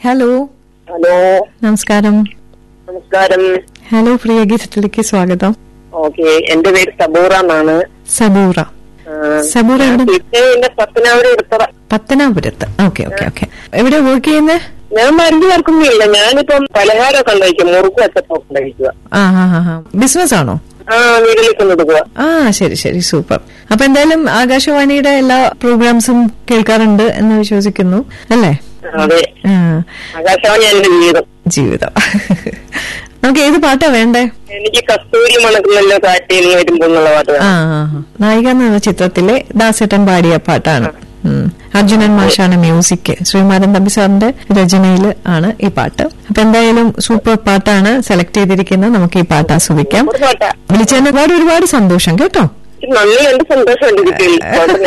Hello hello നമസ്കാരം നമസ്കാരം hello പ്രിയ ഗീതത്തിലേക്ക് സ്വാഗതം ഓക്കെ എന്റെ പേര് സബൂറ എന്നാണ് സബൂറ ആ, സബൂറ എവിടെ പിന്നെ എന്റെ പത്തനാപുരം എടുത്തറ പത്തനാപുരത്ത് ഓക്കെ ഓക്കെ ഓക്കെ എവിടെ വർക്ക് ചെയ്യുന്നത് ഞാൻ മരുന്ന് ചേർക്കുന്നില്ല ഞാനിപ്പം പലഹാരമൊക്കെ ഉണ്ടായിരിക്കും മുറുക്ക് വെച്ചപ്പൊക്കെ ഉണ്ടായിരിക്കുക ആ ആ ആ, ആ ബിസിനസ് ആണോ ആ വീട്ടിലേക്ക് കൊടുക്കുക ആ ശരി ശരി സൂപ്പർ അപ്പൊ എന്തായാലും ആകാശവാണിയുടെ എല്ലാ പ്രോഗ്രാംസും കേൾക്കാറുണ്ട് എന്ന് വിശ്വസിക്കുന്നു അല്ലേ അതെ ആ, ആകാശവാണി എന്റെ ജീവിതം ജീവിതം നമുക്ക് ഏത് പാട്ടാ വേണ്ടേ എനിക്ക് കസ്തൂരി മണക്കുന്നല്ലോ കാറ്റേന്ന് വരുമ്പോ എന്നുള്ള പാട്ട് ആ വേണം. ആ, ആ. നായിക എന്ന ചിത്രത്തിലെ ദാസേട്ടൻ പാടിയ പാട്ടാണ് ഉം. അർജുനൻ മാഷാണ് മ്യൂസിക് ശ്രീമാരൻ തമ്പി സാറിന്റെ രചനയിൽ ആണ് ഈ പാട്ട് അപ്പൊ എന്തായാലും സൂപ്പർ പാട്ടാണ് സെലക്ട് ചെയ്തിരിക്കുന്നത് നമുക്ക് ഈ പാട്ട് ആസ്വദിക്കാം ഒരു പാട്ടാ വിളിച്ചതിന് ഒരുപാട് ഒരുപാട് സന്തോഷം കേട്ടോ എനിക്ക് നന്ദി എന്റെ സന്തോഷമുണ്ട് കിട്ടിയില്ല